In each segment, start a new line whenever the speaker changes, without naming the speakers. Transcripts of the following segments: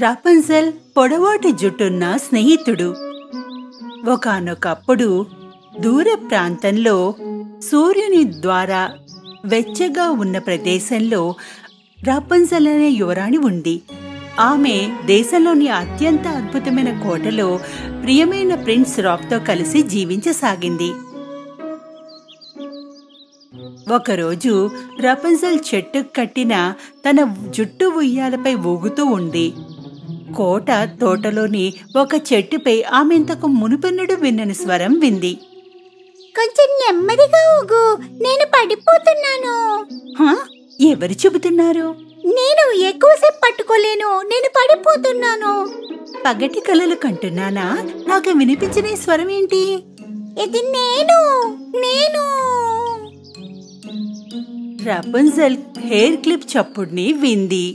రాపన్జెల్ పొడవాటి జుట్టున్న స్నేహితుడు ఒకానొకప్పుడు దూర ప్రాంతంలో సూర్యుని ద్వారా వెచ్చగా ఉన్న ప్రదేశంలో రాపన్జెల్ అనే యువరాణి ఉంది ఆమె దేశంలోని అత్యంత అద్భుతమైన కోటలో ప్రియమైన ప్రిన్స్ రాక్తో కలిసి జీవించసాగింది ఒకరోజు రపన్జల్ చెట్టు కట్టిన తన జుట్టు ఉయ్యాలపై ఊగుతూ ఉంది కోట తోటలోని ఒక చెట్టుపై ఆమె ఇంతకు మునుపెన్నడు విన్నని స్వరం వింది
కొంచెం నెమ్మదిగా ఊగు నేను పడిపోతున్నాను
"హా? ఎవరు చెబుతున్నారు
నేను ఎక్కువసేపు పట్టుకోలేను నేను పడిపోతున్నాను
పగటి కలలు కంటున్నానా నాకు వినిపించిన ఈ స్వరం ఏంటి
ఇది నేను నేను
రపన్జల్ హెయిర్ క్లిప్ చప్పుడిని వింది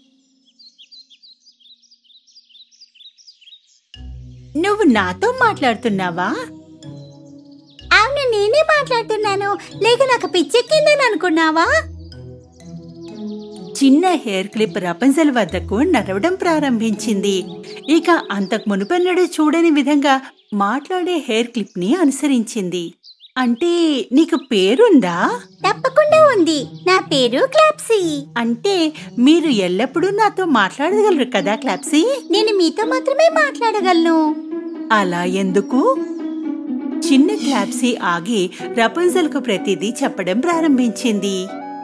నువ్వు నాతో మాట్లాడుతున్నావా
అవును నేనే మాట్లాడుతున్నాను లేక నాకు పిచ్చెక్కిందని అనుకున్నావా
చిన్న హెయిర్ క్లిప్ రపన్జల్ వద్దకు నడవడం ప్రారంభించింది ఇక అంతకు మునుపెన్నడూ చూడని విధంగా మాట్లాడే హెయిర్ క్లిప్ ని అనుసరించింది అంటే నీకు పేరుందా
తప్పకుండా ఉంది నా పేరు క్లాప్సీ
అంటే మీరు ఎల్లప్పుడూ నాతో మాట్లాడగలరు కదా క్లాప్సీ
నేను మీతో మాత్రమే మాట్లాడగలను
అలా ఎందుకు చిన్న క్లాప్సీ ఆగి రపన్జల్కు ప్రతిదీ చెప్పడం ప్రారంభించింది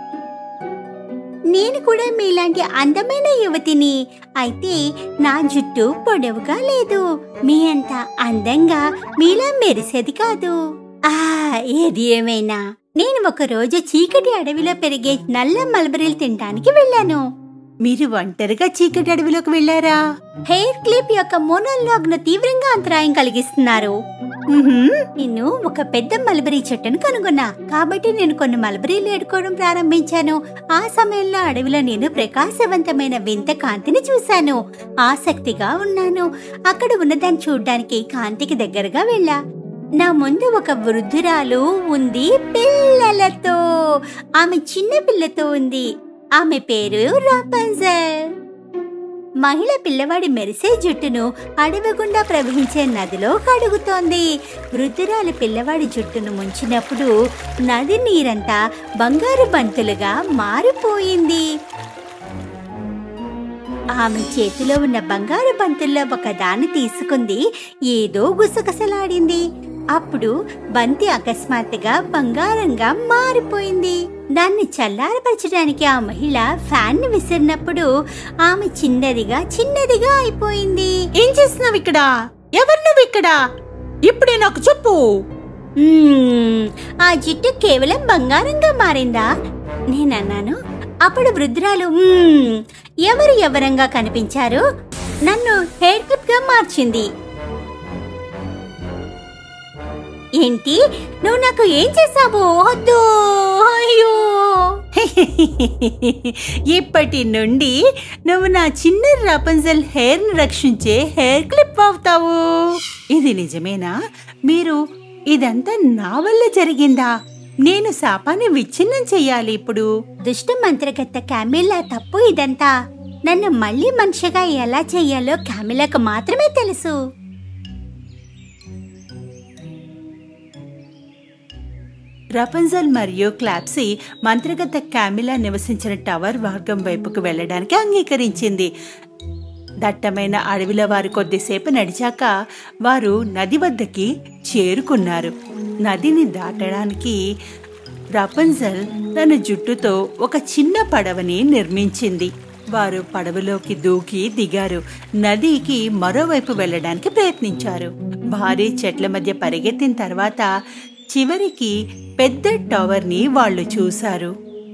నేను కూడా మీలాంటి అందమైన యువతిని అయితే నా జుట్టు పొడవుగా లేదు మీ అంత అందంగా మీలా మెరిసేది కాదు ఆ ఏది ఏమైనా నేను ఒక రోజు చీకటి అడవిలో పెరిగే నల్ల మల్బరీలు తినడానికి వెళ్ళాను
మీరు ఒంటరిగా చీకటి అడవిలోకి వెళ్లారా
హెయిర్ క్లిప్ యొక్క మోనోలాగ్ తీవ్రంగా అంతరాయం కలిగిస్తున్నారు నేను ఒక పెద్ద మల్బరీ చెట్టును కనుగొన్నా కాబట్టి నేను కొన్ని మల్బరీలు ఏడుకోవడం ప్రారంభించాను ఆ సమయంలో అడవిలో నేను ప్రకాశవంతమైన వింత కాంతిని చూశాను ఆసక్తిగా ఉన్నాను అక్కడ ఉన్నదాన్ని చూడ్డానికి కాంతికి దగ్గరగా వెళ్ళా నా ముందు ఒక వృద్ధురాలు ఉంది పిల్లలతో ఆమె చిన్న పిల్లతో ఉంది ఆమె పేరు రాపంజల్ మహిళ పిల్లవాడి మెరిసే జుట్టును అడవి గుండా ప్రవహించే నదిలో కడుగుతోంది వృద్ధురాలు పిల్లవాడి జుట్టును ముంచినప్పుడు నది నీరంతా బంగారు బంతులుగా మారిపోయింది ఆమె చేతిలో ఉన్న బంగారు బంతుల్లో ఒక దాన్ని తీసుకుంది ఏదో గుసగుసలాడింది అప్పుడు బంతి అకస్మాత్తుగా బంగారంగా మారిపోయింది దాన్ని చల్లారపరచడానికి ఆ మహిళ ఫ్యాన్ ని విసిరినప్పుడు ఆమె చిన్నదిగా చిన్నదిగా అయిపోయింది
ఏం చేస్తున్నావు ఇక్కడ ఎవరు నువ్వు ఇక్కడ ఇప్పుడే నాకు చెప్పు
మ్మ్, ఆ జుట్టు కేవలం బంగారంగా మారిందా నేనన్నాను అప్పుడు వృద్ధురాలు "మ్మ్, ఎవరు ఎవరంగా కనిపించారు నన్ను హెయిర్ క్లిప్ గా మార్చింది ఏంటి నువ్వు నాకు ఏం చేసావు వద్దు అయ్యో
ఇప్పటి నుండి నువ్వు నా చిన్న రపంజల్ హెయిర్ ని రక్షించే హెయిర్ క్లిప్ అవుతావు ఇది నిజమేనా మీరు ఇదంతా నా వల్ల జరిగిందా నేను శాపాన్ని విచ్ఛిన్నం చెయ్యాలి ఇప్పుడు
దుష్ట మంత్రగత్త క్యామిల్లా తప్పు ఇదంతా నన్ను మళ్ళీ మనిషిగా ఎలా చెయ్యాలో క్యామిలకు మాత్రమే తెలుసు
రపంజల్ మరియు క్లాప్సీ మంత్రగత క్యామిలా నివసించిన టవర్ మార్గం వైపుకు వెళ్ళడానికి అంగీకరించింది దట్టమైన అడవిలో వారు కొద్దిసేపు నడిచాక వారు నది వద్దకి చేరుకున్నారు నదిని దాటడానికి రపంజల్ తన జుట్టుతో ఒక చిన్న పడవని నిర్మించింది వారు పడవలోకి దూకి దిగారు నదికి మరోవైపు వెళ్ళడానికి ప్రయత్నించారు భారీ చెట్ల మధ్య పరిగెత్తిన తర్వాత చివరికి పెద్ద టవర్ ని వాళ్ళు చూశారు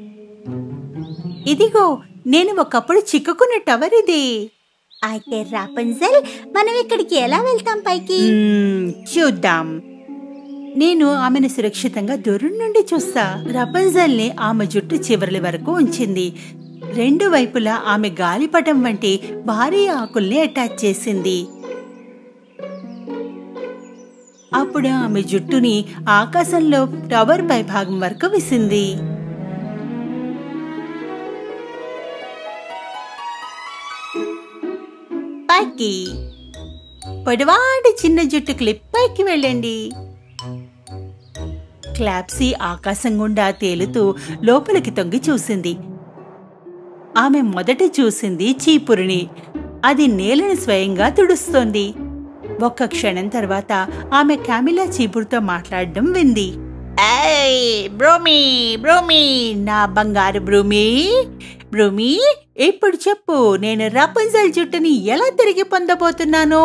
ఇదిగో నేను ఒకప్పుడు చిక్కుకున్న టవర్ ఇది
అయితే రాపంజల్ మనం ఇక్కడికి ఎలా వెళ్తాం పైకి
మ్మ్, చూద్దాం నేను ఆమెను సురక్షితంగా దూరం నుండి చూస్తా రపంజల్ ని ఆమె జుట్టు చివరి వరకు ఉంచింది రెండు వైపులా ఆమె గాలిపటం వంటి భారీ ఆకుల్ని అటాచ్ చేసింది అప్పుడు ఆమె జుట్టుని ఆకాశంలో టవర్ పై భాగం వరకు విసింది పైకి పొడవాటి చిన్న జుట్టు క్లిప్ పైకి వెళ్ళండి క్లాప్సీ ఆకాశం గుండా తేలుతూ లోపలికి తొంగి చూసింది ఆమె మొదట చూసింది చీపురుని అది నేలను స్వయంగా తుడుస్తోంది ఒక్క క్షణం తర్వాత ఆమె కామిలా చీపురుతో మాట్లాడడం వింది ఏయ్ బ్రూమి బ్రూమి నా బంగారు బ్రూమి బ్రూమి ఇప్పుడు చెప్పు నేను రపంజల్ జుట్టుని ఎలా తిరిగి పొందబోతున్నాను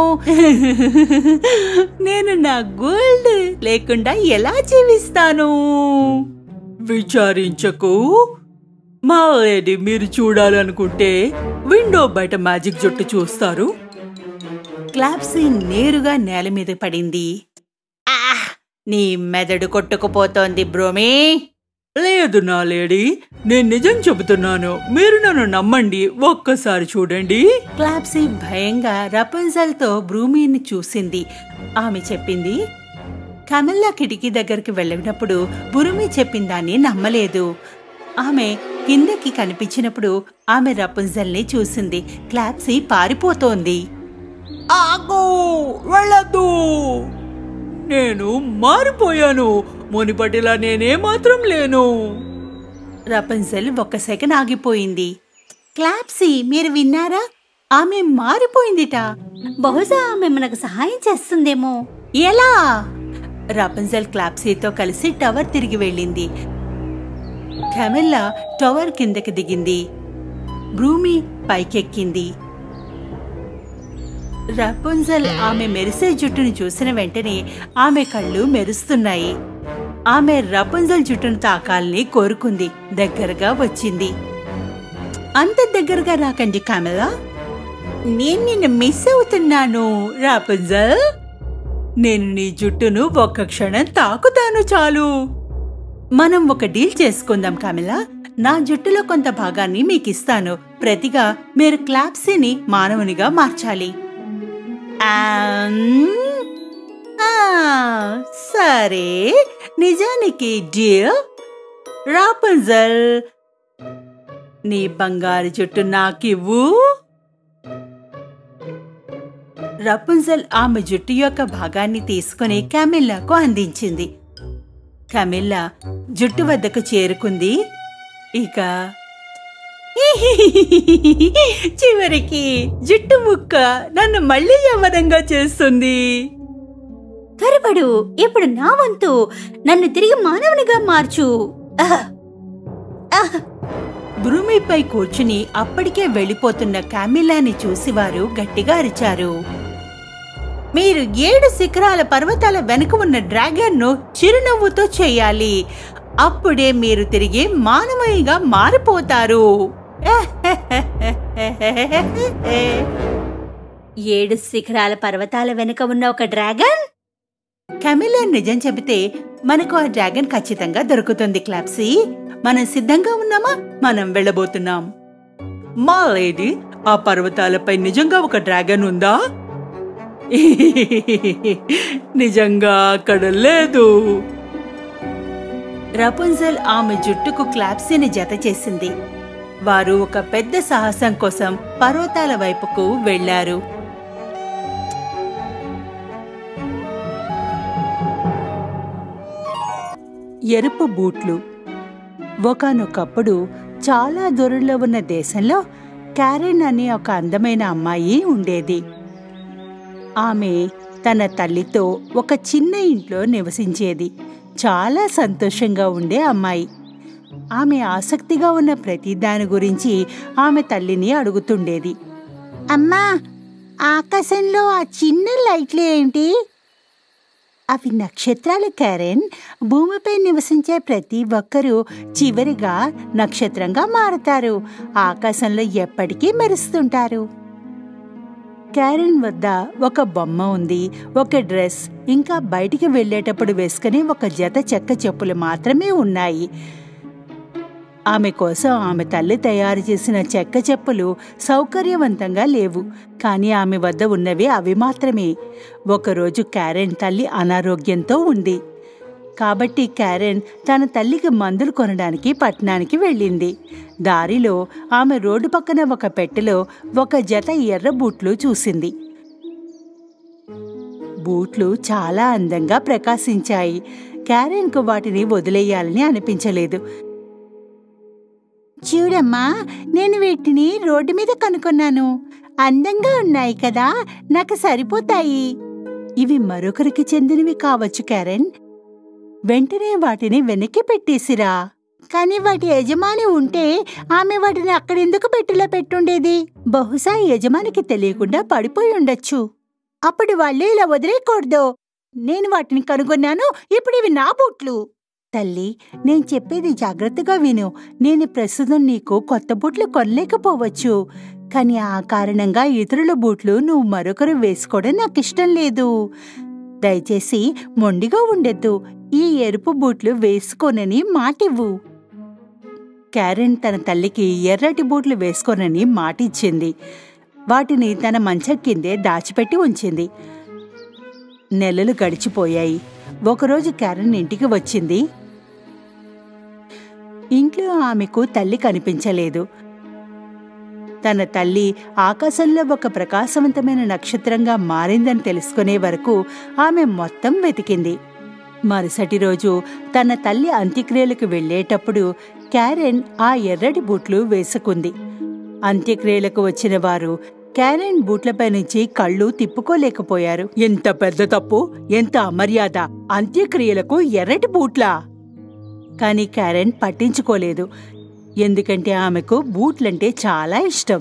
నేను నా గోల్డ్ లేకుండా ఎలా జీవిస్తాను
విచారించకు మా లేడీ మీరు చూడాలనుకుంటే విండో బయట మ్యాజిక్ జుట్టు చూస్తారు
క్లాప్సీ నేరుగా నేల మీద పడింది ఆహ్! నీ మెదడు కొట్టుకుపోతోంది బ్రోమి
లేదు నా లేడీ నేను నిజం చెబుతున్నాను మీరు నన్ను నమ్మండి ఒక్కసారి చూడండి
క్లాప్సీ భయంగా రపంజల్తో బ్రూమీని చూసింది ఆమె చెప్పింది కమల్లా కిటికీ దగ్గరికి వెళ్ళినప్పుడు బురుమి చెప్పిన దాన్ని నమ్మలేదు ఆమె కిందకి కనిపించినప్పుడు ఆమె రపుంజల్ని చూసింది క్లాప్సీ పారిపోతోంది
ఆగు వెళ్ళద్దు నేను మారిపోయాను మునిపటిలా నేనే మాత్రం లేను
రపంజల్ ఒక్క సెకండ్ ఆగిపోయింది క్లాప్సీ మీరు విన్నారా ఆమె మారిపోయిందిట
బహుశా ఆమె మనకు సహాయం చేస్తుందేమో
ఎలా రపంజల్ క్లాప్సీతో కలిసి టవర్ తిరిగి వెళ్ళింది కెమెల్లా టవర్ కిందకి దిగింది భూమి పైకెక్కింది రపుంజల్ ఆమె మెరిసే జుట్టును చూసిన వెంటనే ఆమె కళ్ళు మెరుస్తున్నాయి ఆమె రపుంజల్ జుట్టును తాకాలని కోరుకుంది దగ్గరగా వచ్చింది అంత దగ్గరగా రాకండి కమలా నేను నిన్ను మిస్ అవుతున్నాను రాపుంజల్ నేను నీ జుట్టును ఒక్క క్షణం తాకుతాను చాలు మనం ఒక డీల్ చేసుకుందాం కమలా నా జుట్టులో కొంత భాగాన్ని మీకు ఇస్తాను ప్రతిగా మీరు క్లాప్సీని మానవునిగా మార్చాలి ఆమ్, ఆ, సరే నిజానికి డియర్ రాపంజల్ నీ బంగారు జుట్టు నాకివ్వు రపుంజల్ ఆమె జుట్టు యొక్క భాగాన్ని తీసుకుని కమిల్లాకు అందించింది కమిల్లా జుట్టు వద్దకు చేరుకుంది ఇక చివరికి జుట్టు ముక్క నన్ను మళ్ళీ యవ్వనంగా చేస్తుంది
త్వరపడు ఇప్పుడు నా వంతు నన్ను తిరిగి మానవునిగా మార్చు ఆహ్! ఆహ్!
భూమిపై కూర్చుని అప్పటికే వెళ్ళిపోతున్న కామిలాని చూసి వారు గట్టిగా అరిచారు మీరు ఏడు శిఖరాల పర్వతాల వెనుక ఉన్న డ్రాగన్ను చిరునవ్వుతో చేయాలి అప్పుడే మీరు తిరిగి మానవునిగా మారిపోతారు
ఏడు శిఖరాల పర్వతాల వెనుక ఉన్న ఒక డ్రాగన్
కమిలా నిజం చెబితే మనకు ఆ డ్రాగన్ ఖచ్చితంగా దొరుకుతుంది క్లాప్సీ మనం సిద్ధంగా ఉన్నామా మనం వెళ్ళబోతున్నాం
మా లేడీ ఆ పర్వతాలపై నిజంగా ఒక డ్రాగన్ ఉందా నిజంగా అక్కడ లేదు
రపుంజల్ ఆమె జుట్టుకు క్లాప్సీని జత చేసింది వారు ఒక పెద్ద సాహసం కోసం పర్వతాల వైపుకు వెళ్లారు ఎరుపు బూట్లు ఒకనొకప్పుడు చాలా దూరంలో ఉన్న దేశంలో క్యారెన్ అనే ఒక అందమైన అమ్మాయి ఉండేది ఆమె తన తల్లితో ఒక చిన్న ఇంట్లో నివసించేది చాలా సంతోషంగా ఉండే అమ్మాయి ఆమె ఆసక్తిగా ఉన్న ప్రతి దాని గురించి ఆమె తల్లిని అడుగుతుండేది అమ్మా ఆకాశంలో ఆ చిన్న లైట్లు ఏంటి అవి నక్షత్రాలు క్యారెన్ భూమిపై నివసించే ప్రతి ఒక్కరూ చివరిగా నక్షత్రంగా మారతారు ఆకాశంలో ఎప్పటికీ మెరుస్తుంటారు క్యారెన్ వద్ద ఒక బొమ్మ ఉంది ఒక డ్రెస్ ఇంకా బయటికి వెళ్ళేటప్పుడు వేసుకునే ఒక జత చెక్క చెప్పులు మాత్రమే ఉన్నాయి ఆమె కోసం ఆమె తల్లి తయారు చేసిన చెక్క చెప్పులు సౌకర్యవంతంగా లేవు కానీ ఆమె వద్ద ఉన్నవి అవి మాత్రమే ఒకరోజు క్యారెన్ తల్లి అనారోగ్యంతో ఉంది కాబట్టి క్యారెన్ తన తల్లికి మందులు కొనడానికి పట్టణానికి వెళ్ళింది దారిలో ఆమె రోడ్డు పక్కన ఒక పెట్టెలో ఒక జత ఎర్ర బూట్లు చూసింది బూట్లు చాలా అందంగా ప్రకాశించాయి క్యారెన్కు వాటిని వదిలేయాలని అనిపించలేదు చూడమ్మా నేను వీటిని రోడ్డు మీద కనుక్కున్నాను అందంగా ఉన్నాయి కదా నాకు సరిపోతాయి ఇవి మరొకరికి చెందినవి కావచ్చు క్యారెన్ వెంటనే వాటిని వెనక్కి పెట్టేసిరా కానీ వాటి యజమాని ఉంటే ఆమె వాటిని అక్కడెందుకు పెట్టిలా పెట్టుండేది బహుశా యజమానికి తెలియకుండా పడిపోయి ఉండొచ్చు అప్పుడు వాళ్ళు ఇలా వదిలేయకూడదు నేను వాటిని కనుగొన్నాను ఇప్పుడు ఇవి నా బూట్లు తల్లి నేను చెప్పేది జాగ్రత్తగా విను నేను ప్రస్తుతం నీకు కొత్త బూట్లు కొనలేకపోవచ్చు కానీ ఆ కారణంగా ఇతరుల బూట్లు నువ్వు మరొకరు వేసుకోవడం నాకు ఇష్టం లేదు దయచేసి మొండిగా ఉండొద్దు ఈ ఎరుపు బూట్లు వేసుకోనని మాటివ్వు క్యారెన్ తన తల్లికి ఎర్రటి బూట్లు వేసుకోనని మాటిచ్చింది వాటిని తన మంచం కిందే దాచిపెట్టి ఉంచింది నెలలు గడిచిపోయాయి ఒకరోజు క్యారెన్ ఇంటికి వచ్చింది ఇంట్లో ఆమెకు తల్లి కనిపించలేదు తన తల్లి ఆకాశంలో ఒక ప్రకాశవంతమైన నక్షత్రంగా మారిందని తెలుసుకునే వరకు ఆమె మొత్తం వెతికింది మరుసటి రోజు తన తల్లి అంత్యక్రియలకు వెళ్ళేటప్పుడు క్యారెన్ ఆ ఎర్రటి బూట్లు వేసుకుంది అంత్యక్రియలకు వచ్చిన వారు క్యారెన్ బూట్లపై నుంచి కళ్ళు తిప్పుకోలేకపోయారు ఎంత పెద్ద తప్పు ఎంత అమర్యాద అంత్యక్రియలకు ఎర్రటి బూట్లా కాని క్యారెన్ పట్టించుకోలేదు ఎందుకంటే ఆమెకు బూట్లంటే చాలా ఇష్టం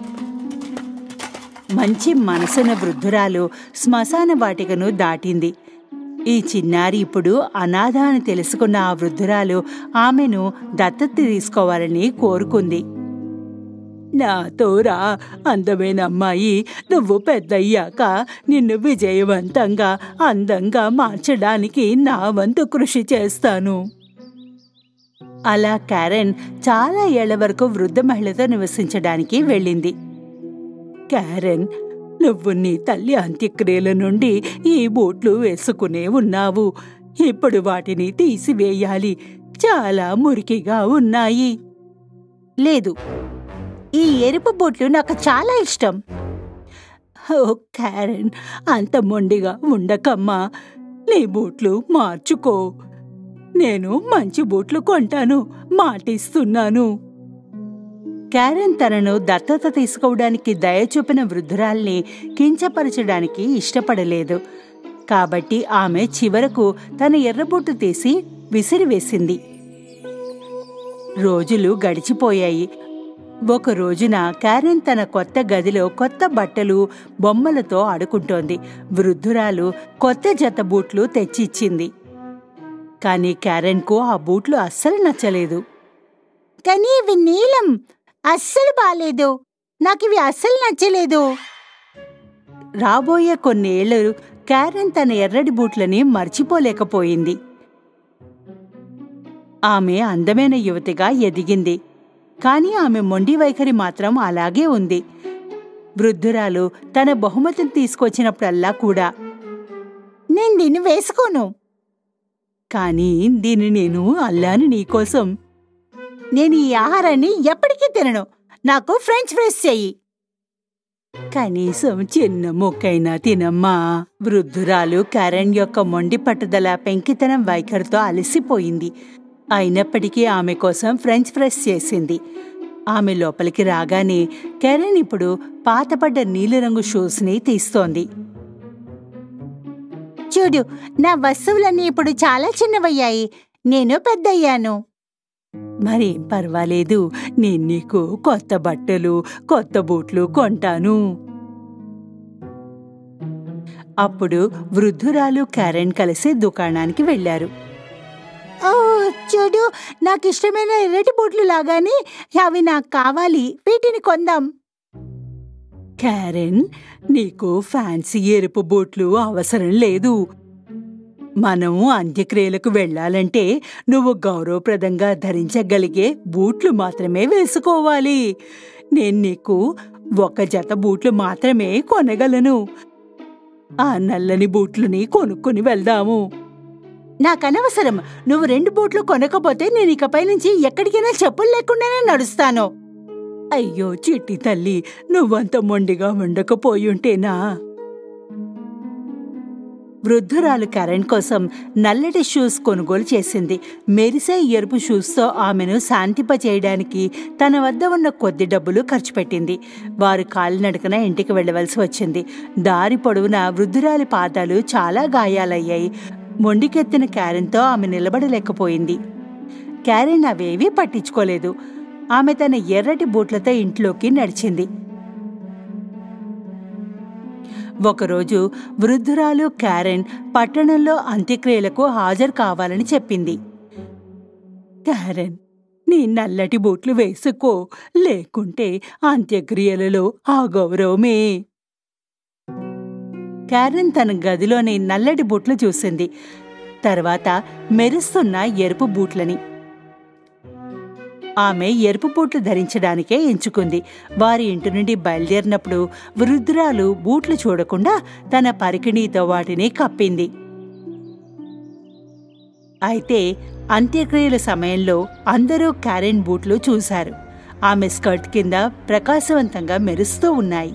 మంచి మనసున వృద్ధురాలు శ్మశాన వాటికను దాటింది ఈ చిన్నారి ఇప్పుడు అనాథ అని తెలుసుకున్న ఆ వృద్ధురాలు ఆమెను దత్తత తీసుకోవాలని కోరుకుంది నాతోరా అందమైన అమ్మాయి నువ్వు పెద్దయ్యాక నిన్ను విజయవంతంగా అందంగా మార్చడానికి నా వంతు కృషి చేస్తాను అలా క్యారెన్ చాలా ఏళ్ల వరకు వృద్ధ మహిళతో నివసించడానికి వెళ్ళింది క్యారెన్ నువ్వు నీ తల్లి అంత్యక్రియల నుండి ఈ బూట్లు వేసుకునే ఉన్నావు ఇప్పుడు వాటిని తీసివేయాలి చాలా మురికిగా ఉన్నాయి లేదు ఈ ఎరుపు బూట్లు నాకు చాలా ఇష్టం ఓ క్యారెన్ అంత మొండిగా ఉండకమ్మా నీ బూట్లు మార్చుకో నేను మంచి బూట్లు కొంటాను మాటిస్తున్నాను క్యారెన్ తనను దత్తత తీసుకోవడానికి దయ చూపిన వృద్ధురాల్ని కించపరచడానికి ఇష్టపడలేదు కాబట్టి ఆమె చివరకు తన ఎర్రబొట్టు తీసి విసిరివేసింది రోజులు గడిచిపోయాయి ఒక రోజున క్యారెన్ తన కొత్త గదిలో కొత్త బట్టలు బొమ్మలతో ఆడుకుంటోంది వృద్ధురాలు కొత్త జత బూట్లు తెచ్చిచ్చింది కానీ క్యారెన్కు ఆ బూట్లు అస్సలు నచ్చలేదు కానీ ఇవి నీలం అస్సలు బాలేదు నాకు ఇవి అస్సలు నచ్చలేదు రాబోయే కొన్నేళ్లు క్యారెన్ తన ఎర్రటి బూట్లని మర్చిపోలేకపోయింది ఆమె అందమైన యువతిగా ఎదిగింది కానీ ఆమె మొండి వైఖరి మాత్రం అలాగే ఉంది వృద్ధురాలు తన బహుమతిని తీసుకొచ్చినప్పుడల్లా కూడా నేను దీన్ని వేసుకోను కానీ దీన్ని నేను అల్లాను నీకోసం నేను ఈ ఆహారాన్ని ఎప్పటికీ తినను నాకు ఫ్రెంచ్ ఫ్రైస్ చెయ్యి కనీసం చిన్న మొక్కైనా తినమ్మా వృద్ధురాలు కరణ్ యొక్క మొండి పట్టుదల పెంకితనం వైఖరితో అలసిపోయింది అయినప్పటికీ ఆమె కోసం ఫ్రెంచ్ ఫ్రైస్ చేసింది ఆమె లోపలికి రాగానే కెరెన్ ఇప్పుడు పాతపడ్డ నీలిరంగు షూస్ని తీస్తోంది చూడు నా వస్తువులన్నీ ఇప్పుడు చాలా చిన్నవయ్యాయి నేను పెద్దయ్యాను మరేం పర్వాలేదు నేను నీకు కొత్త బట్టలు కొత్త బూట్లు కొంటాను అప్పుడు వృద్ధురాలు కరణ్ కలిసి దుకాణానికి వెళ్లారు ఓ చూడు నాకు ఇష్టమైన ఎర్రటి బూట్లు లాగానే అవి నాకు కావాలి వీటిని కొందాం క్యారెన్ నీకు ఫ్యాన్సీ ఎరుపు బూట్లు అవసరం లేదు మనం అంత్యక్రియలకు వెళ్ళాలంటే నువ్వు గౌరవప్రదంగా ధరించగలిగే బూట్లు మాత్రమే వేసుకోవాలి నేను నీకు ఒక జత బూట్లు మాత్రమే కొనగలను ఆ నల్లని బూట్లని కొనుక్కొని వెళ్దాము నాకనవసరం నువ్వు రెండు బూట్లు కొనకపోతే నేను ఇకపై నుంచి ఎక్కడికైనా చెప్పులు లేకుండానే నడుస్తాను అయ్యో చిట్టి తల్లి నువ్వంత మొండిగా ఉండకపోయుంటేనా వృద్ధురాలు కరణ్ కోసం నల్లటి షూస్ కొనుగోలు చేసింది మెరిసే ఎరుపు షూస్తో ఆమెను శాంతింప చేయడానికి తన వద్ద ఉన్న కొద్ది డబ్బులు ఖర్చు పెట్టింది వారు కాలినడకన ఇంటికి వెళ్ళవలసి వచ్చింది దారి పొడవునా వృద్ధురాలి పాదాలు చాలా గాయాలయ్యాయి మొండికెత్తిన క్యారెన్తో ఆమె నిలబడలేకపోయింది క్యారెన్ అవేవీ పట్టించుకోలేదు ఆమె తన ఎర్రటి బూట్లతో ఇంట్లోకి నడిచింది ఒకరోజు వృద్ధురాలు క్యారెన్ పట్టణంలో అంత్యక్రియలకు హాజరు కావాలని చెప్పింది క్యారెన్ నీ నల్లటి బూట్లు వేసుకో లేకుంటే అంత్యక్రియలలో ఆ గౌరవమే క్యారెన్ తన గదిలోని నల్లటి బూట్లు చూసింది తర్వాత మెరుస్తున్న ఎరుపు బూట్లని ఆమె ఎరుపు బూట్లు ధరించడానికే ఎంచుకుంది వారి ఇంటి నుండి బయలుదేరినప్పుడు వృద్ధురాలు బూట్లు చూడకుండా తన పరికిణీతో వాటిని కప్పింది అయితే అంత్యక్రియల సమయంలో అందరూ క్యారెన్ బూట్లు చూశారు ఆమె స్కర్ట్ కింద ప్రకాశవంతంగా మెరుస్తూ ఉన్నాయి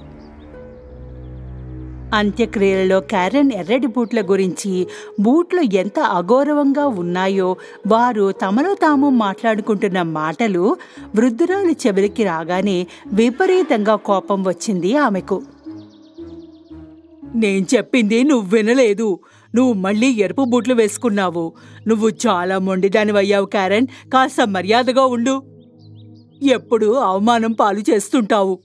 అంత్యక్రియలలో క్యారెన్ ఎర్రటి బూట్ల గురించి బూట్లు ఎంత అగౌరవంగా ఉన్నాయో వారు తమలో తాము మాట్లాడుకుంటున్న మాటలు వృద్ధురాలు చెవిలికి రాగానే విపరీతంగా కోపం వచ్చింది ఆమెకు నేను చెప్పింది నువ్వు వినలేదు నువ్వు మళ్ళీ ఎరుపు బూట్లు వేసుకున్నావు నువ్వు చాలా మొండిదానివయ్యావు క్యారెన్ కాస్త మర్యాదగా ఉండు ఎప్పుడు అవమానం పాలు చేస్తుంటావు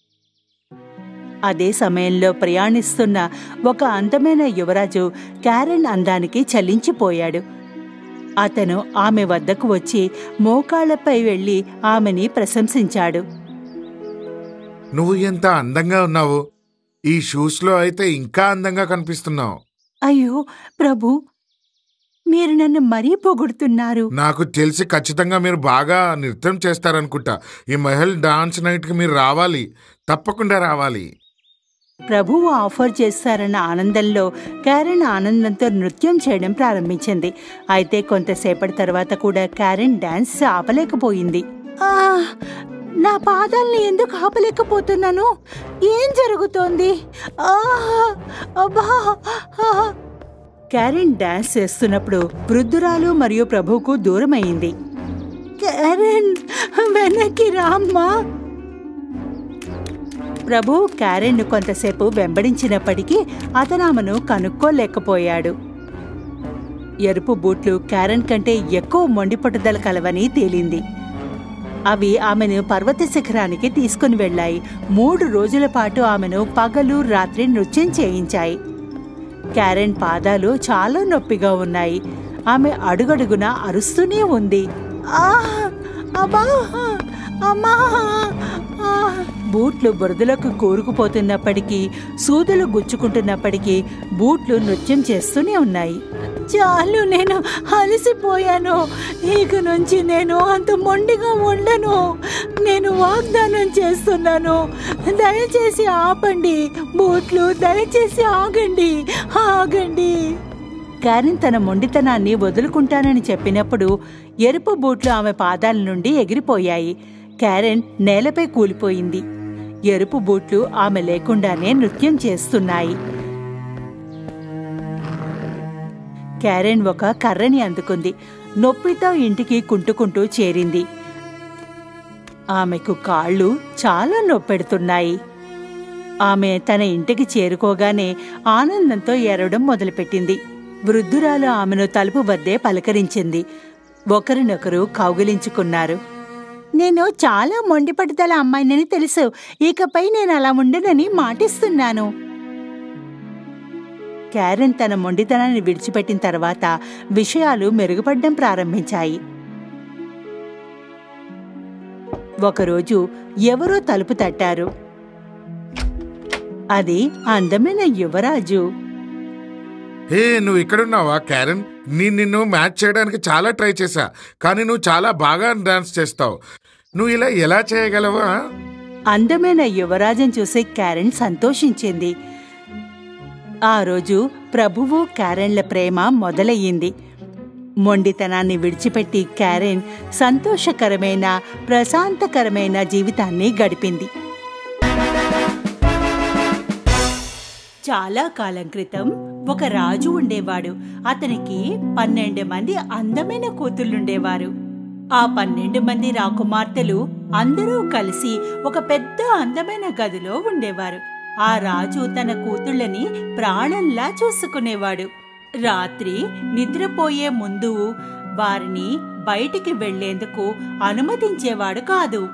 అదే సమయంలో ప్రయాణిస్తున్న ఒక అందమైన యువరాజు క్యారెన్ అందానికి చలించిపోయాడు అతను ఆమె వద్దకు వచ్చి మోకాళ్లపై వెళ్లి ఆమెని ప్రశంసించాడు
నువ్వు ఎంత అందంగా ఉన్నావు ఈ షూస్లో అయితే ఇంకా అందంగా కనిపిస్తున్నావు
అయ్యో ప్రభు మీరు నన్ను మరీ పొగుడుతున్నారు
నాకు తెలిసి ఖచ్చితంగా మీరు బాగా నృత్యం చేస్తారనుకుంటా ఈ మహల్ డాన్స్ నైట్కి మీరు రావాలి తప్పకుండా రావాలి
ప్రభువు ఆఫర్ చేస్తారన్న ఆనందంలో క్యారెన్ ఆనందంతో నృత్యం చేయడం ప్రారంభించింది అయితే కొంతసేపటి తర్వాత కూడా క్యారెన్ డాన్స్ ఆపలేకపోయింది ఆ, నా పాదాల్ని ఎందుకు ఆపలేకపోతున్నాను ఏం జరుగుతోంది ఆ, అబ్బా, ఆ. క్యారెన్ డాన్స్ చేస్తున్నప్పుడు వృద్ధురాలు మరియు ప్రభువుకు దూరమైంది క్యారెన్ వెనక్కి రామ్మా ప్రభు క్యారెన్ను కొంతసేపు వెంబడించినప్పటికీ అతను ఆమెను కనుక్కోలేకపోయాడు ఎరుపు బూట్లు క్యారెన్ కంటే ఎక్కువ మొండి పట్టుదల కలవని తేలింది అవి ఆమెను పర్వత శిఖరానికి తీసుకుని వెళ్ళాయి మూడు రోజుల పాటు ఆమెను పగలు రాత్రి నృత్యం చేయించాయి క్యారెన్ పాదాలు చాలా నొప్పిగా ఉన్నాయి ఆమె అడుగడుగున అరుస్తూనే ఉంది ఆ అమ్మా అమ్మా ఆ. బూట్లు బురదలకు కూరుకుపోతున్నప్పటికీ సూదులు గుచ్చుకుంటున్నప్పటికీ బూట్లు నృత్యం చేస్తూనే ఉన్నాయి చాలు నేను అలసిపోయాను ఇక నుంచి నేను అంత మొండిగా ఉండను నేను వాగ్దానం చేస్తున్నాను దయచేసి ఆపండి బూట్లు దయచేసి ఆగండి ఆగండి క్యారెన్ తన మొండితనాన్ని వదులుకుంటానని చెప్పినప్పుడు ఎరుపు బూట్లు ఆమె పాదాల నుండి ఎగిరిపోయాయి క్యారెన్ నేలపై కూలిపోయింది ఎరుపు బూట్లు ఆమె లేకుండానే నృత్యం చేస్తున్నాయి క్యారెన్ ఒక కర్రని అందుకుంది నొప్పితో ఇంటికి కుంటుకుంటూ చేరింది ఆమెకు కాళ్ళు చాలా నొప్పెడుతున్నాయి ఆమె తన ఇంటికి చేరుకోగానే ఆనందంతో ఎరవడం మొదలుపెట్టింది వృద్ధురాలు ఆమెను తలుపు వద్దే పలకరించింది ఒకరినొకరు కౌగిలించుకున్నారు నేను చాలా మొండిపట్టుదల అమ్మాయినని తెలుసు ఇకపై నేను అలా ఉండనని మాటిస్తున్నాను క్యారెన్ తన మొండితనాన్ని విడిచిపెట్టిన తర్వాత విషయాలు మెరుగుపడడం ప్రారంభించాయి ఒకరోజు ఎవరో తలుపు తట్టారు అది అందమైన యువరాజు
హే నువ్వు ఇక్కడున్నావా క్యారెన్ నేను నిన్ను మ్యాచ్ చేయడానికి చాలా ట్రై చేశా కానీ నువ్వు చాలా బాగా డాన్స్ చేస్తావు నువ్వు ఇలా ఎలా చేయగలవా
అందమైన యువరాజును చూసి క్యారెన్ సంతోషించింది ఆ రోజు ప్రభువు క్యారెన్ల ప్రేమ మొదలయ్యింది మొండితనాన్ని విడిచిపెట్టి క్యారెన్ సంతోషకరమైన ప్రశాంతకరమైన జీవితాన్ని గడిపింది చాలా కాలం క్రితం ఒక రాజు ఉండేవాడు అతనికి పన్నెండు మంది అందమైన కూతుళ్ళుండేవారు ఆ పన్నెండు మంది రాకుమార్తెలు అందరూ కలిసి ఒక పెద్ద అందమైన గదిలో ఉండేవారు ఆ రాజు తన కూతుళ్ళని ప్రాణంలా చూసుకునేవాడు రాత్రి నిద్రపోయే ముందు వారిని బయటికి వెళ్లేందుకు అనుమతించేవాడు కాదు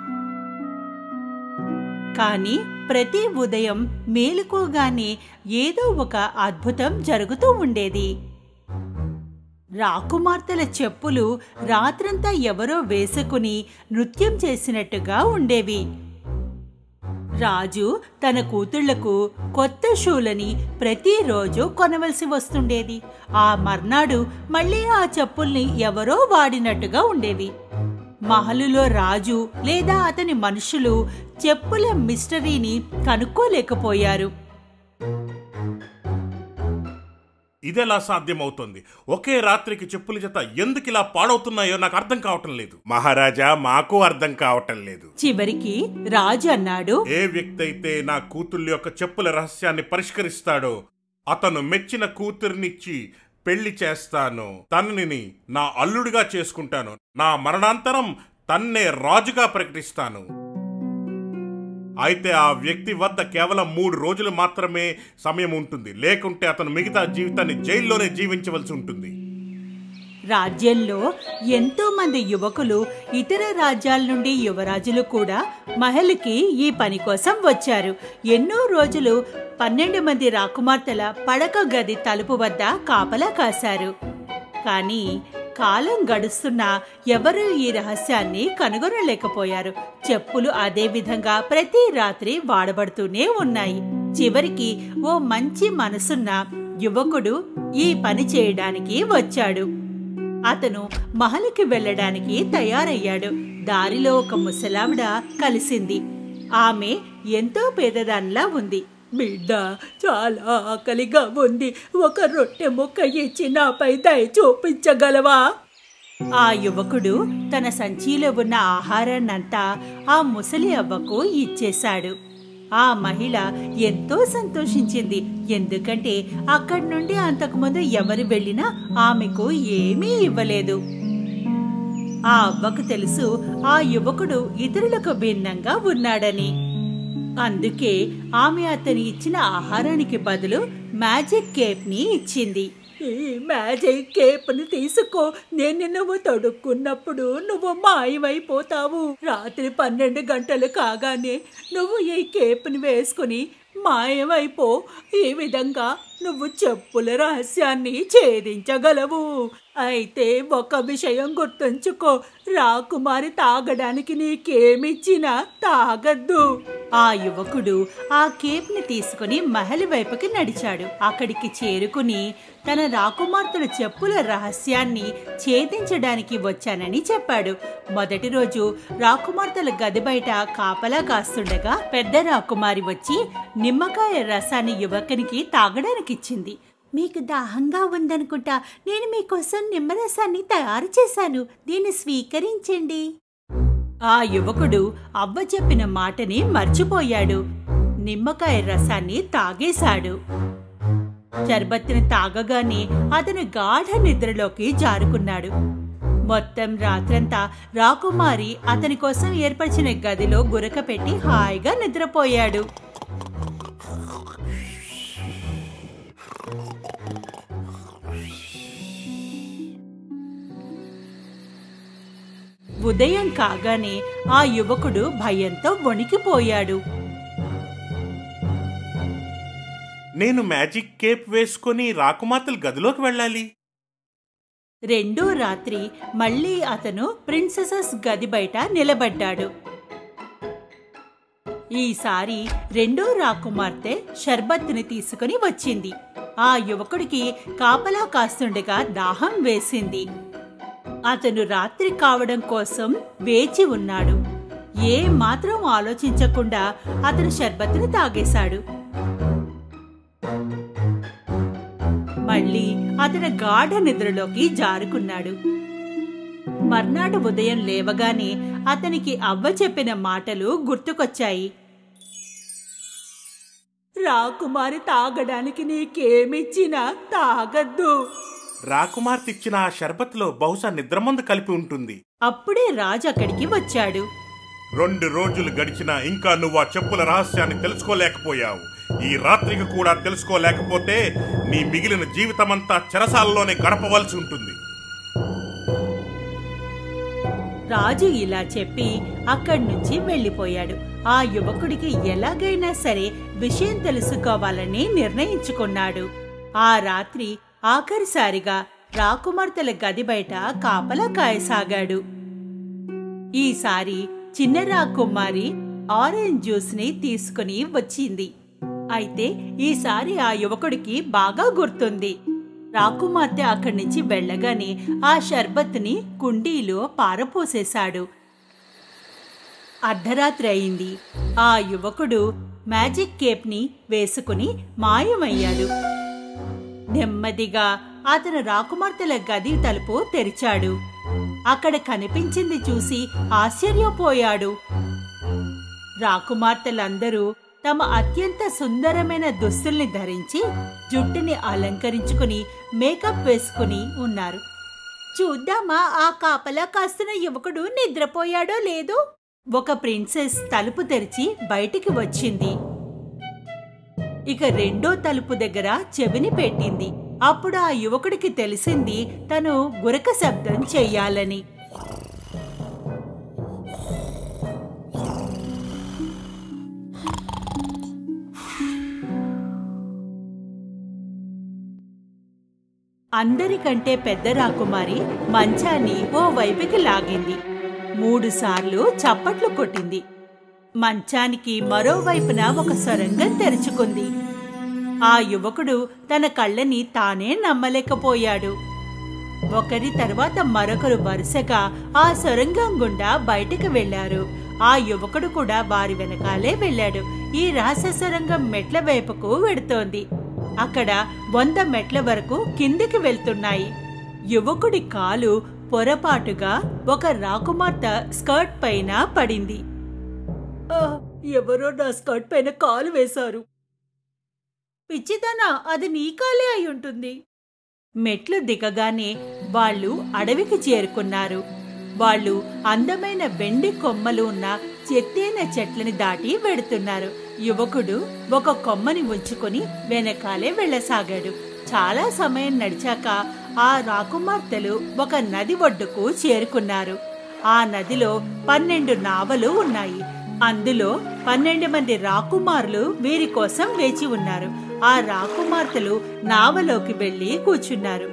కాని ప్రతి ఉదయం మేలుకోగానే ఏదో ఒక అద్భుతం జరుగుతూ ఉండేది రాకుమార్తెల చెప్పులు రాత్రంతా ఎవరో వేసుకుని నృత్యం చేసినట్టుగా ఉండేవి రాజు తన కూతుళ్లకు కొత్త షూలని ప్రతిరోజు కొనవలసి వస్తుండేది ఆ మర్నాడు మళ్ళీ ఆ చెప్పుల్ని ఎవరో వాడినట్టుగా ఉండేవి మహలులో రాజు లేదా అతని మనుషులు చెప్పుల మిస్టరీని కనుక్కోలేకపోయారు
ఇదెలా సాధ్యమవుతుంది ఒకే రాత్రికి చెప్పుల జత ఎందుకు ఇలా పాడవుతున్నాయో నాకు అర్థం కావటం లేదు మహారాజా మాకు అర్థం కావటం లేదు
చివరికి రాజు అన్నాడు
ఏ వ్యక్తి అయితే నా కూతుళ్ళ యొక్క చెప్పుల రహస్యాన్ని పరిష్కరిస్తాడో అతను మెచ్చిన కూతుర్నిచ్చి పెళ్లి చేస్తాను తనని నా అల్లుడిగా చేసుకుంటాను నా మరణాంతరం తన్నే రాజుగా ప్రకటిస్తాను అయితే ఆ వ్యక్తి వద్ద కేవలం మూడు రోజులు మాత్రమే సమయం ఉంటుంది లేకుంటే అతను మిగతా జీవితాన్ని జైల్లోనే జీవించవలసి ఉంటుంది
రాజ్యంలో ఎంతో మంది యువకులు ఇతర రాజ్యాల నుండి యువరాజులు కూడా మహల్కి ఈ పని కోసం వచ్చారు ఎన్నో రోజులు పన్నెండు మంది రాకుమార్తెల పడక గది తలుపు వద్ద కాపలా కాశారు కానీ కాలం గడుస్తున్నా ఎవరూ ఈ రహస్యాన్ని కనుగొనలేకపోయారు చెప్పులు అదే విధంగా ప్రతి రాత్రి వాడబడుతూనే ఉన్నాయి చివరికి ఓ మంచి మనసున్న యువకుడు ఈ పని చేయడానికి వచ్చాడు అతను మహలికి వెళ్ళడానికి తయారయ్యాడు దారిలో ఒక ముసలావిడ కలిసింది ఆమె ఎంతో పేదదానిలా ఉంది
బిడ్డ చాలా ఆకలిగా ఉంది ఒక రొట్టె ముక్క ఇచ్చి నాపై దయ చూపించగలవా
ఆ యువకుడు తన సంచిలో ఉన్న ఆహారాన్నంతా ఆ ముసలి అవ్వకు ఇచ్చేశాడు ఆ మహిళ ఎంతో సంతోషించింది ఎందుకంటే అక్కడి నుండి అంతకుముందు ఎవరు వెళ్ళినా ఆమెకు ఏమీ ఇవ్వలేదు ఆ అవ్వకు తెలుసు ఆ యువకుడు ఇతరులకు భిన్నంగా ఉన్నాడని అందుకే ఆమె అతని ఇచ్చిన ఆహారానికి బదులు మ్యాజిక్ కేప్ ని ఇచ్చింది
ఈ మ్యాజిక్ కేప్ని తీసుకో నేను నువ్వు తొడుక్కున్నప్పుడు నువ్వు మాయమైపోతావు రాత్రి పన్నెండు గంటలు కాగానే నువ్వు ఈ కేప్ని వేసుకుని మాయమైపో ఈ విధంగా నువ్వు చెప్పుల రహస్యాన్ని ఛేదించగలవు అయితే ఒక విషయం గుర్తుంచుకో రాకుమారి తాగడానికి నీకేమిచ్చినా తాగద్దు
ఆ యువకుడు ఆ కేప్ ని తీసుకుని మహల్ వైపుకి నడిచాడు అక్కడికి చేరుకుని తన రాకుమార్తెల చెప్పుల రహస్యాన్ని ఛేదించడానికి వచ్చానని చెప్పాడు మొదటి రోజు రాకుమార్తెల గది బయట కాపలా కాస్తుండగా పెద్ద రాకుమారి వచ్చి నిమ్మకాయ రసాన్ని యువకునికి తాగడానికిచ్చింది మీకు దాహంగా ఉందనుకుంటా నేను మీకోసం నిమ్మరసాన్ని తయారు చేశాను దీన్ని స్వీకరించండి ఆ యువకుడు అవ్వ చెప్పిన మాటని మర్చిపోయాడు నిమ్మకాయ రసాన్ని తాగేశాడు షర్బత్తిని తాగగానే అతను గాఢ నిద్రలోకి జారుకున్నాడు మొత్తం రాత్రంతా రాకుమారి అతని కోసం ఏర్పరిచిన గదిలో గురక పెట్టి హాయిగా నిద్రపోయాడు ఉదయం కాగానే ఆ యువకుడు భయంతో వణికిపోయాడు
నేను మ్యాజిక్ కేప్ వేసుకొని రాకుమార్తెల గదిలోకి వెళ్ళాలి
రెండో రాత్రి మళ్ళీ అతను ప్రిన్సెసెస్ గది బయట నిలబడ్డాడు ఈసారి రెండో రాకుమార్తె షర్బత్తుని తీసుకుని వచ్చింది ఆ యువకుడికి కాపలా కాస్తుండగా దాహం వేసింది అతను రాత్రి కావడం కోసం వేచి ఉన్నాడు ఏ మాత్రం ఆలోచించకుండా అతను షర్బత్తుని తాగేశాడు మళ్ళీ అతను గాఢ నిద్రలోకి జారుకున్నాడు మర్నాడు ఉదయం లేవగానే అతనికి అవ్వ చెప్పిన మాటలు గుర్తుకొచ్చాయి రాకుమారి తాగడానికి నీకేమిచ్చినా తాగద్దు
రాకుమార్తె ఇచ్చిన ఆ షర్బత్లో బహుశా నిద్రమందు కలిపి ఉంటుంది
అప్పుడే రాజు అక్కడికి వచ్చాడు
రెండు రోజులు గడిచినా ఇంకా నువ్వు ఆ చెప్పుల రహస్యాన్ని తెలుసుకోలేకపోయావు ఈ రాత్రికి కూడా తెలుసుకోలేకపోతే నీ మిగిలిన జీవితమంతా చెరసాలలోనే గడపవలసి ఉంటుంది
రాజు ఇలా చెప్పి అక్కడి నుంచి వెళ్లిపోయాడు ఆ యువకుడికి ఎలాగైనా సరే విషయం తెలుసుకోవాలని నిర్ణయించుకున్నాడు ఆ రాత్రి ఆఖరిసారిగా రాకుమార్తెల గది బయట కాపలా కాయసాగాడు ఈసారి చిన్న రాకుమారి ఆరెంజ్ జ్యూస్ ని తీసుకుని వచ్చింది అయితే ఈసారి ఆ యువకుడికి బాగా గుర్తుంది రాకుమార్తె అక్కడి నుంచి వెళ్ళగానే ఆ షర్బత్ని కుండీలో పారపోసేశాడు అర్ధరాత్రి అయింది ఆ యువకుడు మ్యాజిక్ కేప్ని వేసుకుని మాయమయ్యాడు నెమ్మదిగా అతను రాకుమార్తెల గది తలుపు తెరిచాడు అక్కడ కనిపించింది చూసి ఆశ్చర్యపోయాడు రాకుమార్తెలందరూ తమ అత్యంత సుందరమైన దుస్తుల్ని ధరించి జుట్టుని అలంకరించుకుని మేకప్ వేసుకుని ఉన్నారు చూద్దామా ఆ కాపలా కాస్తున్న యువకుడు నిద్రపోయాడో లేదో ఒక ప్రిన్సెస్ తలుపు తెరిచి బయటికి వచ్చింది ఇక రెండో తలుపు దగ్గర చెవిని పెట్టింది అప్పుడు ఆ యువకుడికి తెలిసింది తను గురక శబ్దం చెయ్యాలని అందరికంటే పెద్ద రాకుమారి మంచాన్ని ఓ వైపుకి లాగింది మూడుసార్లు చప్పట్లు కొట్టింది మంచానికి మరోవైపున ఒక సొరంగం తెరుచుకుంది ఆ యువకుడు తన కళ్ళని తానే నమ్మలేకపోయాడు ఒకరి తర్వాత మరొకరు వరుసగా ఆ సొరంగం గుండా బయటకు వెళ్లారు ఆ యువకుడు కూడా వారి వెనకాలే వెళ్ళాడు ఈ రహస్య సొరంగం మెట్ల వైపుకు వెడుతోంది అక్కడ వంద మెట్ల వరకు కిందికి వెళ్తున్నాయి యువకుడి కాలు పొరపాటుగా ఒక రాకుమార్తె స్కర్ట్ పైన పడింది "ఆ, ఎవరో నా స్కర్ట్ పైన కాలు వేశారు పిచ్చితనా అది నీ కాలే అయి ఉంటుంది మెట్లు దిగగానే వాళ్ళు అడవికి చేరుకున్నారు వాళ్ళు అందమైన వెండి కొమ్మలు ఉన్న చెత్తైన చెట్లని దాటి వెడుతున్నారు యువకుడు ఒక కొమ్మని ఉంచుకొని వెనకాలే వెళ్ళసాగాడు చాలా సమయం నడిచాక ఆ రాకుమార్తెలు ఒక నది ఒడ్డుకు చేరుకున్నారు ఆ నదిలో పన్నెండు నావలు ఉన్నాయి అందులో పన్నెండు మంది రాకుమారులు వీరి కోసం వేచి ఉన్నారు ఆ రాకుమార్తెలు నావలోకి వెళ్లి కూర్చున్నారు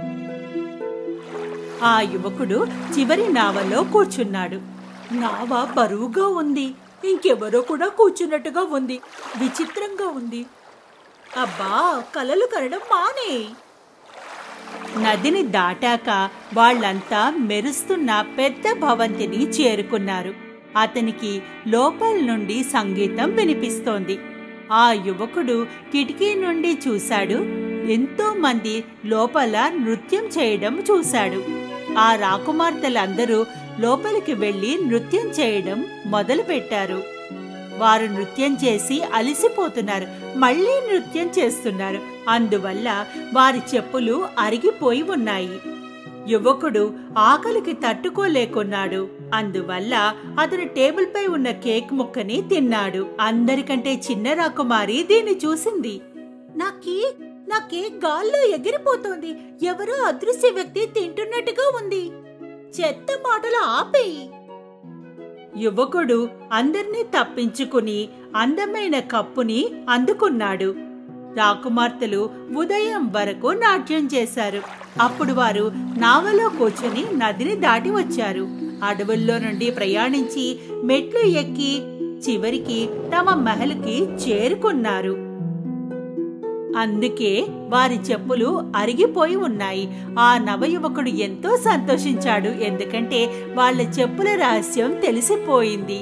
ఆ యువకుడు చివరి నావలో కూర్చున్నాడు నావ బరువుగా ఉంది ఇంకెవరో కూడా కూర్చున్నట్టుగా ఉంది విచిత్రంగా ఉంది అబ్బా కలలు కరడం మానే నదిని దాటాక వాళ్ళంతా మెరుస్తున్న పెద్ద భవంతిని చేరుకున్నారు అతనికి లోపల నుండి సంగీతం వినిపిస్తోంది ఆ యువకుడు కిటికీ నుండి చూశాడు ఎంతో మంది లోపల నృత్యం చేయడం చూశాడు ఆ రాకుమార్తెలందరూ లోపలికి వెళ్లి నృత్యం చేయడం మొదలుపెట్టారు వారు నృత్యం చేసి అలసిపోతున్నారు మళ్ళీ నృత్యం చేస్తున్నారు అందువల్ల వారి చెప్పులు అరిగిపోయి ఉన్నాయి యువకుడు ఆకలికి తట్టుకోలేకున్నాడు అందువల్ల అతను టేబుల్ పై ఉన్న కేక్ ముక్కని తిన్నాడు అందరికంటే చిన్న రాకుమారి దీన్ని చూసింది నా కేక్ నా కేక్ గాల్లో ఎగిరిపోతోంది ఎవరో అదృశ్య వ్యక్తి తింటున్నట్టుగా ఉంది చెత్త మాటలు ఆపేయి యువకుడు అందర్నీ తప్పించుకుని అందమైన కప్పుని అందుకున్నాడు రాకుమార్తెలు ఉదయం వరకు నాట్యం చేశారు అప్పుడు వారు నావలో కూర్చొని నదిని దాటి వచ్చారు అడవుల్లో నుండి ప్రయాణించి మెట్లు ఎక్కి చివరికి తమ మహల్కి చేరుకున్నారు అందుకే వారి చెప్పులు అరిగిపోయి ఉన్నాయి ఆ నవయువకుడు ఎంతో సంతోషించాడు ఎందుకంటే వాళ్ళ చెప్పుల రహస్యం తెలిసిపోయింది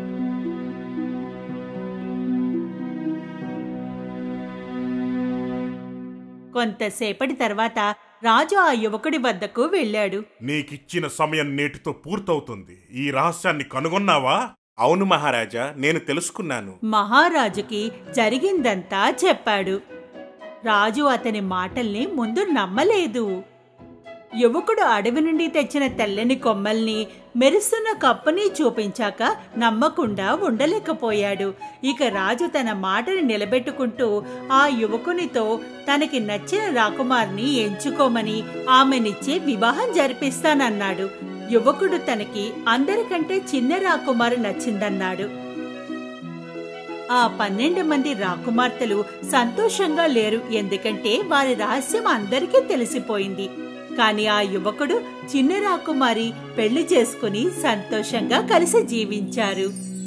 కొంతసేపటి తర్వాత రాజు ఆ యువకుడి వద్దకు వెళ్ళాడు
నీకిచ్చిన సమయం నేటితో పూర్తవుతుంది ఈ రహస్యాన్ని కనుగొన్నావా అవును మహారాజా నేను తెలుసుకున్నాను
మహారాజుకి జరిగిందంతా చెప్పాడు రాజు అతని మాటల్ని ముందు నమ్మలేదు యువకుడు అడవి నుండి తెచ్చిన తెల్లని కొమ్మల్ని మెరుస్తున్న కప్పుని చూపించాక నమ్మకుండా ఉండలేకపోయాడు ఇక రాజు తన మాటని నిలబెట్టుకుంటూ ఆ యువకునితో తనకి నచ్చిన రాకుమార్ని ఎంచుకోమని ఆమెనిచ్చి వివాహం జరిపిస్తానన్నాడు యువకుడు తనకి అందరికంటే చిన్న రాకుమారు నచ్చిందన్నాడు ఆ పన్నెండు మంది రాకుమార్తెలు సంతోషంగా లేరు ఎందుకంటే వారి రహస్యం అందరికీ తెలిసిపోయింది కాని ఆ యువకుడు చిన్న రాకుమారి పెళ్లి చేసుకుని సంతోషంగా కలిసి జీవించారు